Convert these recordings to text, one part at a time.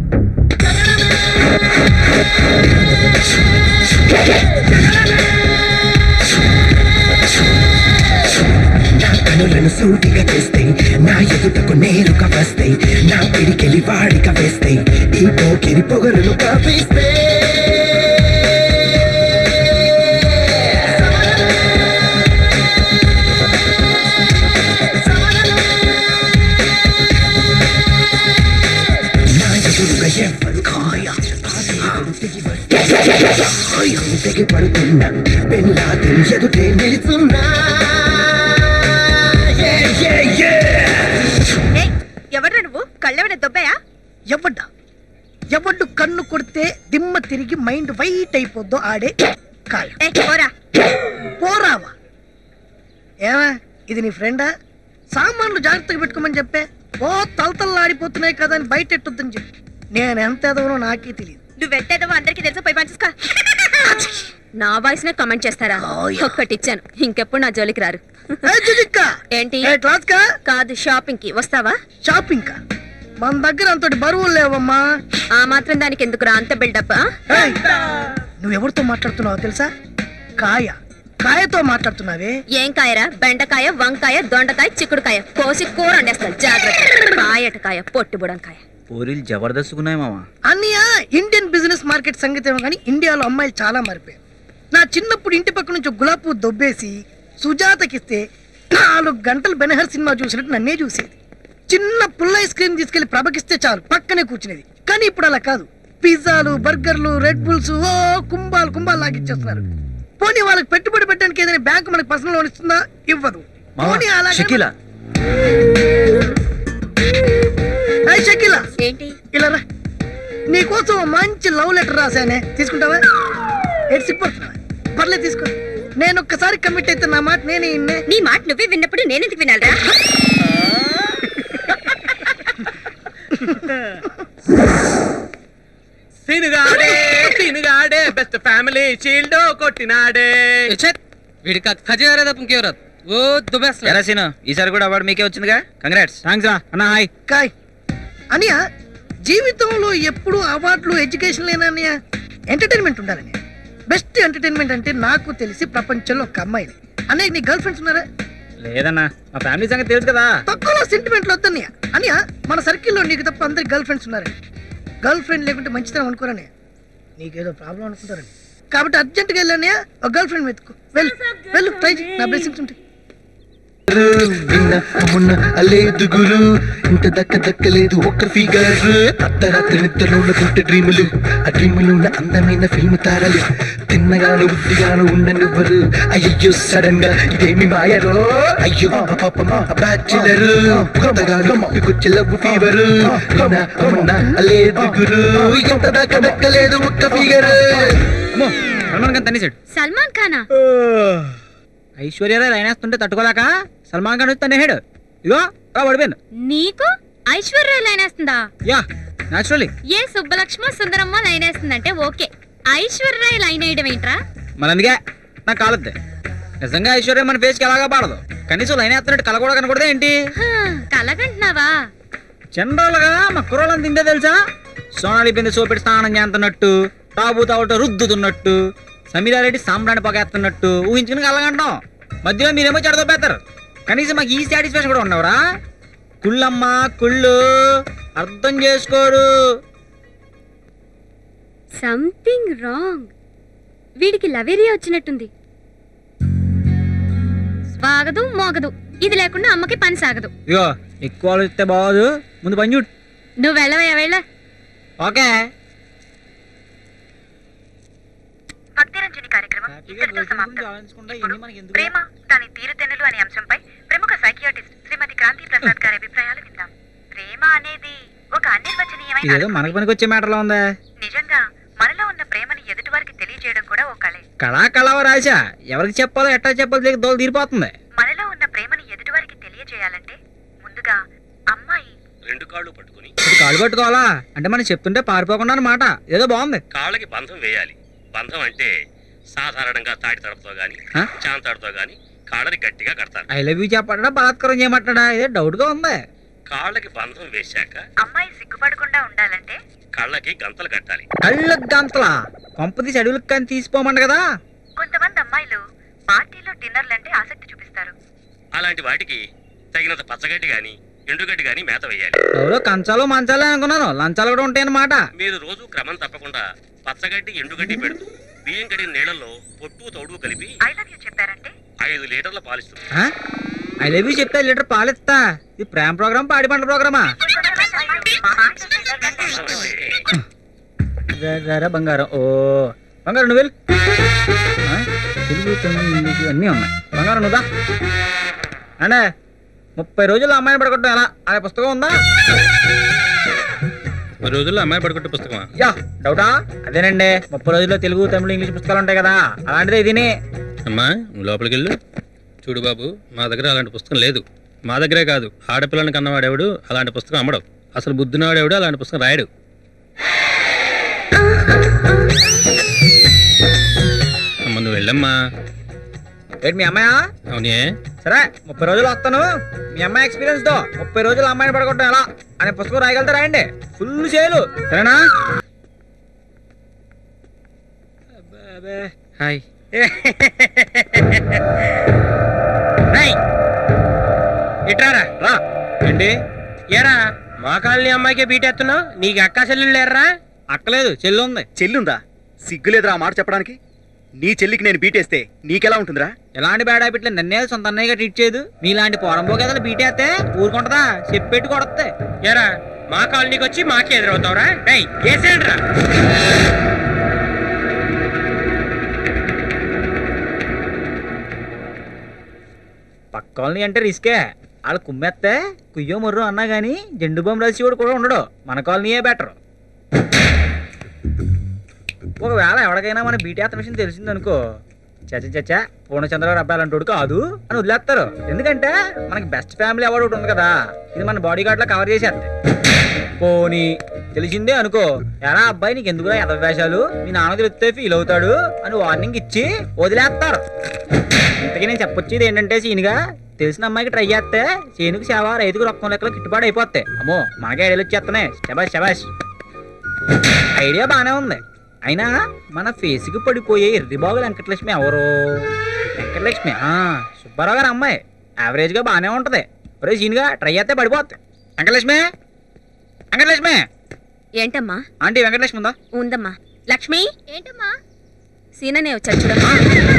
నా కనులను సూటిగా చేస్తాయి నా ఎదుటకు నేరుగా వస్తాయి నా పిడికెలి వాడిగా వేస్తాయి ఈ పోకిరి పొగరును కాపేస్తే నా ఎదురుగా ఎవ్వరు కాయ కాయం తెగి పడుతున్నా పెళ్ళాది ఎదుటే నిలుచున్నా Yeah, yeah, yeah. ఎవడ్రా నువ్వు కళ్ళెవడ దొబ్బయా ఎవడ్డా ఎవడ్డు కన్ను కొడితే దిమ్మ తిరిగి మైండ్ వైట్ అయిపోద్దో ఆడే కాయ ఏ పోరా పోరావా ఏమా ఇది నీ ఫ్రెండా సామాన్లు జాగ్రత్తగా పెట్టుకోమని చెప్పే ఓ తలతల్లాడిపోతున్నాయి కదా అని బయట ఎట్టొద్దని చెప్పి నేను ఎంత ఎదవనో నాకే తెలియదు నువ్వెంతేదో అందరికి తెలుసు పోయి పంచుకో నా వాయిస్ నే కమెంట్ చేస్తారా ఒక్కటి ఇచ్చాను ఇంకెప్పుడు నా జోలికి రారు ఏంటి క్లాస్ కా కాదు షాపింగ్ కి వస్తావా షాపింగ్ కా మన దగ్గర అంతటి బరువులు లేవమ్మా ఆ మాత్రం దానికి ఎందుకు రా అంత బిల్డప్ ఏయ్, నువ్వు ఎవరితో మాట్లాడుతున్నావో తెలుసా కాయ కాయతో మాట్లాడుతున్నావే ఏం కాయరా బెండకాయ వంకాయ దొండకాయ చిక్కుడుకాయ కోసి కూర వండేస్తాను జాగ్రత్త కాయటకాయ పొట్టు బుడంకాయ పూరీలు జబర్దస్తుకున్నాయి మామ అన్నయ్య ఇండియన్ బిజినెస్ మార్కెట్ సంగతి ఏమో కానీ ఇండియాలో అమ్మాయిలు చాలా మారిపోయారు నా చిన్నప్పుడు ఇంటి పక్క నుంచి ఒక గులాబ్ పువ్వు దొబ్బేసి సుజాతకిస్తే నాలుగు గంటలు బెనహర్ సినిమా చూసినట్టు నన్నే చూసేది చిన్న పుల్ల ఐస్ క్రీమ్ తీసుకెళ్లి ప్రభకిస్తే చాలు పక్కనే కూర్చునేది కానీ ఇప్పుడు అలా కాదు పిజ్జాలు బర్గర్లు రెడ్ బుల్స్ ఓ కుంభాలు కుంభాలు లాగిచ్చేస్తున్నారు పోనీ వాళ్ళకి పెట్టుబడి పెట్టడానికి ఏదైనా బ్యాంక్ మనకి పర్సనల్ లోన్ ఇస్తుందా ఇవ్వదు పోనీ అలాగే షకీలా ఏయ్ షకీలా ఏంటి ఇలా రా నీకోసం ఓ మంచి లవ్ లెటర్ రాశానే తీసుకుంటావా ఎటు సిగ్గుపడుతున్నావా పర్లేదు తీసుకో నేను ఒక్కసారి కమిట్ అయితే నా మాట నేనే ఇన్నే నీ మాట నువ్వే విన్నప్పుడు నేనెందుకు వినాలరా సినుగాడే సినుగాడే బెస్ట్ ఫ్యామిలీ షీల్డ్ కొట్టినాడే వీడికి ఖజానా తప్ప ఇంకెవరదు ఓ దుబేస్తా ఎలా సీను ఈసారి కూడా అవార్డు మీకే వచ్చిందిగా కంగ్రాట్స్ థ్యాంక్స్ రా అన్న హాయ్ కాయ్ అనియా జీవితంలో ఎప్పుడు అవార్డులు ఎడ్యుకేషన్ లేనన్నయ్య ఎంటర్టైన్మెంట్ ఉండాలని బెస్ట్ ఎంటర్టైన్మెంట్ అంటే నాకు తెలిసి ప్రపంచంలో ఒక అమ్మాయిని అన్నయ్య నీ గర్ల్ ఫ్రెండ్స్ ఉన్నారా లేదన్నా మా ఫ్యామిలీ సంగతి తెలుసు కదా తక్కువలో సెంటిమెంట్లు వద్దన్నయ్య అనియా మన సర్కిల్లో నీకు తప్ప అందరికి గర్ల్ ఫ్రెండ్స్ ఉన్నారని గర్ల్ ఫ్రెండ్ లేకుంటే మంచితనం అనుకోరని నీకేదో ప్రాబ్లం అనుకుంటారని కాబట్టి అర్జెంట్గా వెళ్ళానయ్య ఒక గర్ల్ ఫ్రెండ్ వెతుకు వెళ్ళు వెళ్ళు ట్రై చేయి నా బ్లెస్సింగ్స్ ఉంటాయి నిన్న మొన్న అలేదు గురు ఇంత దక్క దక్కలేదు ఒక్క ఫిగర్ అర్ధరాత్రి నిద్రలో ఉంటే డ్రీములు ఆ డ్రీములు ఉన్న అందమైన ఫిల్మ్ తారలు తిన్నగాను బుద్ధిగాను ఉండనివ్వరు అయ్యో సడన్ గా ఇదేమి మాయరో అయ్యో పాప బ్యాచులర్ కొత్తగా మప్పికొచ్చి లవ్ ఫీవర్ నిన్న మొన్న అలేదు గురు ఇంత దక్క దక్కలేదు ఒక్క ఫిగర్ సల్మాన్ ఖాన్ తన్నేసాడు సల్మాన్ ఖానా ఐశ్వర్యరాయ్ లైన్ వేస్తుంటే తట్టుకోలేక సల్మాన్ ఖాన్ వచ్చి తన్నేసాడు ఇగో రా పడిపోయాను నీకు ఐశ్వర్య లైన్ వేస్తుందా యా న్యాచురల్లీ ఏ సుబ్బలక్ష్మ సుందరమ్మ లైన్ వేస్తుందంటే ఓకే ఐశ్వర్య లైన్ వేయడం ఏంట్రా మరి అందుకే నాకు కాలద్దే నిజంగా ఐశ్వర్య మన ఫేస్కి ఎలాగా పాడదు కనీసం లైన్ వేస్తున్నట్టు కల కూడా కనకూడదు ఏంటి హా, కలగంటున్నావా జనరల్గా మా కుర్రోళ్ళని తింటే తెలుసా సోనాలి బిందె సోపెట్టి స్నానం చేస్తున్నట్టు తాబు తావట రుద్దుతున్నట్టు సమీరారెడ్డి సాంబ్రాణి పొగేస్తున్నట్టు ఊహించుకుని కలగంటాం మధ్యలో మీరేమో చెడదొబ్బేస్తారు కనీసం మాకు ఈ సాటిస్ఫాక్షన్ కూడా ఉండవురా కుళ్ళమ్మా కుళ్ళు అర్థం చేసుకోరు సంథింగ్ రాంగ్ వీడికి లవేరియా వచ్చినట్టుంది వాగదు మోగదు ఇది లేకుండా అమ్మకి పని సాగదు ఇగో ఎక్కువ ఆలోచిస్తే బాగోదు ముందు పని చూడు నువ్వు వెళ్ళవయ్యా వెళ్ళ ఓకే భక్తిరంజని కార్యక్రమం ఇంతటితో సమాప్తం ఇప్పుడు ప్రేమ దాని తీరుతెన్నులు అనే అంశంపై ప్రముఖ సైకియాటిస్ట్ శ్రీమతి క్రాంతి ప్రసాద్ గారి అభిప్రాయాలు విందాం ప్రేమ అనేది ఒక అనిర్వచనీయమైన ఇదేదో మనకు పనికి వచ్చే మ్యాటర్లో ఉందా నిజంగా మనలో ఉన్న ప్రేమని ఎదుటివారికి తెలియజేయడం కూడా ఓ కళే కళా కళావ రాశా ఎవరికి చెప్పాలో ఎట్టా చెప్పాలో తెలియక దోలు తీరిపోతుంది మనలో ఉన్న ప్రేమని ఎదుటివారికి తెలియజేయాలంటే ముందుగా అమ్మాయి రెండు కాళ్ళు పట్టుకుని ఇది కాళ్ళు పట్టుకోవాలా అంటే మనం చెప్తుంటే పారిపోకుండా అన్నమాట ఏదో బాగుంది కాళ్ళకి బంధం వేయాలి బంధం అంటే సాధారణంగా తాటి తడపతో గాని హ? చాంతాడుతో గాని కాళ్ళని గట్టిగా కడతారు ఐ లవ్ యూ చెప్పడా బలాత్కారం చేయమంటాడా ఇదే డౌట్ గా ఉంది కాళ్ళకి బంధం వేశాక అమ్మాయి సిగ్గుపడకుండా ఉండాలంటే కళ్ళకి గంతలు కట్టాలి కళ్ళకు గంతలా కొంపదీసి అడవులకు కానీ తీసిపోమంట కదా కొంతమంది అమ్మాయిలు పార్టీలో డిన్నర్లంటే ఆసక్తి చూపిస్తారు అలాంటి వాటికి తగినంత పచ్చగడ్డి గాని ఎండుగడ్డి గాని మేత వేయాలి ఎవరో కంచాలు మంచాలే అనుకున్నాను లంచాలు కూడా ఉంటాయన్నమాట మీరు రోజు క్రమం తప్పకుండా పచ్చగడ్డి ఎండుగడ్డి పెడుతూ బియ్యం కడిగిన నీళ్ళల్లో పొట్టు తౌడు కలిపి ఐ లవ్ యూ చెప్పారంటే ఐదు లీటర్ల పాలిస్తుంది ఐ లవ్ యూ చెప్తే లీటర్ పాలిస్తా ఇది ప్రేమ ప్రోగ్రామ్ పాడి పంట ప్రోగ్రామా రా బంగారం ఓ బంగారం నువ్వు వెళ్ళు. ఆ? తెలుగు తమిళ ఇంగ్లీష్ అన్నీ ఉన్నాయి బంగారం నువ్వుదా అంటే ముప్పై రోజులు అమ్మాయిని పడగొట్టడం ఎలా అనే పుస్తకం ఉందా మరి రోజుల్లో అమ్మాయి పడుకుంటే పుస్తకమా యా డౌటా అదేనండి ముప్పై రోజుల్లో తెలుగు తమిళ ఇంగ్లీష్ పుస్తకాలు ఉంటాయి కదా అలాంటిదే ఇదినే అమ్మా నువ్వు లోపలికి వెళ్ళు చూడు బాబు మా దగ్గర అలాంటి పుస్తకం లేదు మా దగ్గరే కాదు ఆడపిల్లని కన్నవాడెవడు అలాంటి పుస్తకం అమ్మడు అసలు బుద్ధినవాడెవడు అలాంటి పుస్తకం రాయడు అమ్మ నువ్వు వెళ్ళమ్మా ఏంటి మీ అమ్మాయా అవునే సరే ముప్పై రోజులు వస్తాను మీ అమ్మాయి ఎక్స్పీరియన్స్ తో ముప్పై రోజులు అమ్మాయిని పడగొట్టడం ఎలా అనే పుస్తకం రాయగలుగుతా రాయండి ఫుల్ చేలు సరేనా హాయ్ ఇట్రారా రా ఏంటి ఏరా మా కాలనీ అమ్మాయికే బీటెత్తున్నావు నీకు అక్క చెల్లెళ్ళు లేరా అక్కలేదు చెల్లి ఉంది చెల్లుందా సిగ్గులేదురా ఆ మాట చెప్పడానికి నీ చెల్లికి నేను బీటేస్తే నీకెలా ఉంటుందిరా ఎలాంటి బ్యాడ్ హ్యాబిట్లు నన్నే సొంత అన్నయ్యగా ట్రీట్ చేయదు మీలాంటి పోరంబో కథలు బీటేస్తే ఊరుకుంటదా చెప్పెట్టి కొడతే ఏరా మా కాలనీకి వచ్చి మాకే ఎదురవుతావురా రేయ్ ఏసేండ్రా పక్కాలని అంటే రిస్కే వాళ్ళు కుమ్మేస్తే కుయ్యో ముర్రు అన్నా గానీ జెండు బొమ్మ రాసి కూడా ఉండడు మన కాలనీయే బెటర్ ఒకవేళ ఎవరికైనా మన బీటేత్త విషయం తెలిసిందనుకో చచ్చ చచ్చ పూర్ణచంద్రగారు అబ్బాయి అంటోడు కాదు అని వదిలేస్తారు ఎందుకంటే మనకి బెస్ట్ ఫ్యామిలీ అవార్డు ఒకటి ఉంది కదా ఇది మన బాడీ గార్డ్ లో కవర్ చేసేస్తే పోనీ తెలిసిందే అనుకో ఎరా అబ్బాయి నీకు ఎందుకురా ఎద వేషాలు మీ నాన్న తెలిస్తే ఫీల్ అవుతాడు అని వార్నింగ్ ఇచ్చి వదిలేస్తారు ఇంతకీ నేను చెప్పొచ్చేది ఏంటంటే సీన్గా తెలిసిన అమ్మాయికి ట్రై చేస్తే చేనుకు సేవ రైతుకు రొక్కం లెక్కలో గిట్టుబాటు అయిపోతాయి అమ్మో మనకే ఐడియాలు వచ్చేస్తున్నాయి శబాష్ శబాష్ ఐడియా బాగానే ఉంది అయినా మన ఫేస్కి పడిపోయే ఎర్రిబాబు వెంకటలక్ష్మి ఎవరు వెంకటలక్ష్మి ఆ, సుబ్బారావు గారు అమ్మాయి యావరేజ్గా బాగానే ఉంటుంది ఒరే సీన్గా ట్రై చేస్తే పడిపోతాయి వెంకటలక్ష్మి వెంకటలక్ష్మి ఏంటమ్మా ఆంటీ వెంకటలక్ష్మి ఉందా ఉందమ్మా లక్ష్మి ఏంటమ్మా సీననే వచ్చాడు చూడమ్మా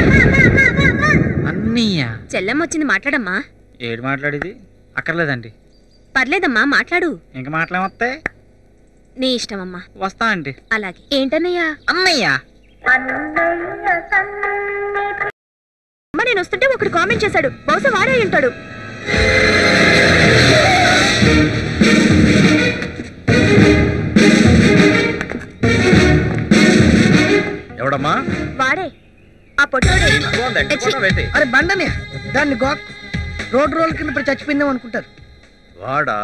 అన్నయ్య చెల్లెమ్మ వచ్చింది మాట్లాడమ్మా ఏడు మాట్లాడేది అక్కర్లేదండి పర్లేదమ్మా మాట్లాడు ఇంక మాట్లాడమొస్తాయి నీ ఇష్టమమ్మా వస్తా అండి అలాగే ఏంటన్నయ్యా అన్నయ్య అమ్మ నేను వస్తుంటే ఒకడు కామెంట్ చేశాడు బహుశా వాడే అయి ఉంటాడు ఎవడమ్మా వాడే ఆ పొట్టోడే అరే బండనే దాన్ని గో రోడ్ రోల్ కింద పడి చచ్చిపోయిందేమో అనుకుంటారు వాడా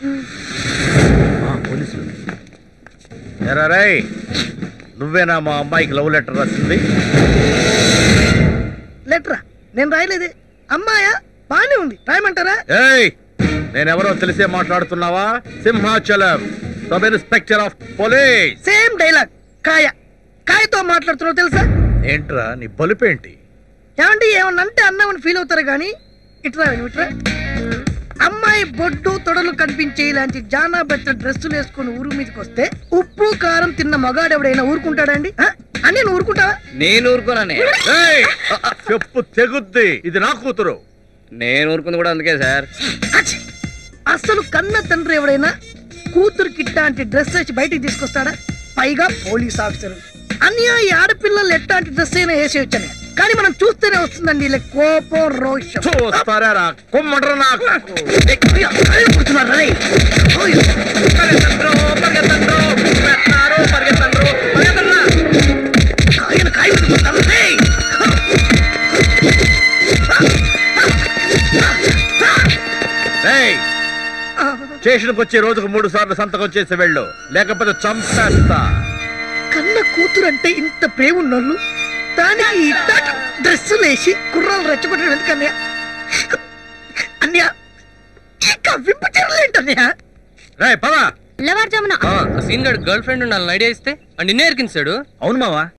ఆ, పోలీసులు ఎరా రేయ్ నువ్వేనా మా అమ్మాయికి లవ్ లెటర్ రాసింది లెటరా నేను రాయలేదే అమ్మాయా బానే ఉంది రాయమంటారా ఏయ్ నేనెవరో తెలిసే మాట్లాడుతున్నావా Simhachalam sub inspector of police same dialogue కాయ కాయతో మాట్లాడుతున్నావు తెలుసా ఏంట్రా నీ బలుపేంటి ఏమంటే ఏమన్నా అంటే అన్నామని ఫీల్ అవుతారు కానీ ఇట్రా విను, ఇట్రా అమ్మాయి బొడ్డు తొడలు కనిపించే ఇలాంటి జానా బెట్ట డ్రెస్సులు వేసుకుని ఊరు మీదకి వస్తే ఉప్పు కారం తిన్న మగాడు ఎవడైనా ఊరుకుంటాడండి ఆ? అని నువ్వు ఊరుకుంటావా నేను ఊరుకోనని ఏయ్! ఆ, ఆ, చెప్పు తెగుద్ది ఇది నా కూతురు నేను ఊరుకుంది కూడా అందుకే సార్ అచ్చి! అసలు కన్న తండ్రి ఎవడైనా కూతురికి ఇట్లాంటి డ్రెస్ వేసి బయటికి తీసుకొస్తాడా పైగా పోలీస్ ఆఫీసర్ అన్య ఈ ఆడపిల్లలు ఎట్లాంటి డ్రెస్ అయినా వేసేయచ్చని కానీ మనం చూస్తేనే వస్తుందండి ఇలా కోపం రోషం చూస్తారా కుమ్మడ్ర నాకు ఏయ్! స్టేషన్కి వచ్చే రోజుకు మూడు సార్లు సంతకం చేసి వెళ్ళు లేకపోతే చంపేస్తా కన్న కూతురు అంటే ఇంత ప్రేమ ఉన్నోళ్ళు దానికి ఇట్లాంటి డ్రెస్సులు వేసి కుర్రాలు రెచ్చగొట్టడం ఎందుకన్నయ్య అన్నయ్య ఇంకా వింపు ఏంటన్నయ్య రే పద తెల్లవారుజామున సీన్ గడ్ గర్ల్ ఫ్రెండ్ ఉండాలని ఐడియా ఇస్తే అండ్ నిన్నే ఎరికించాడు అవును మావా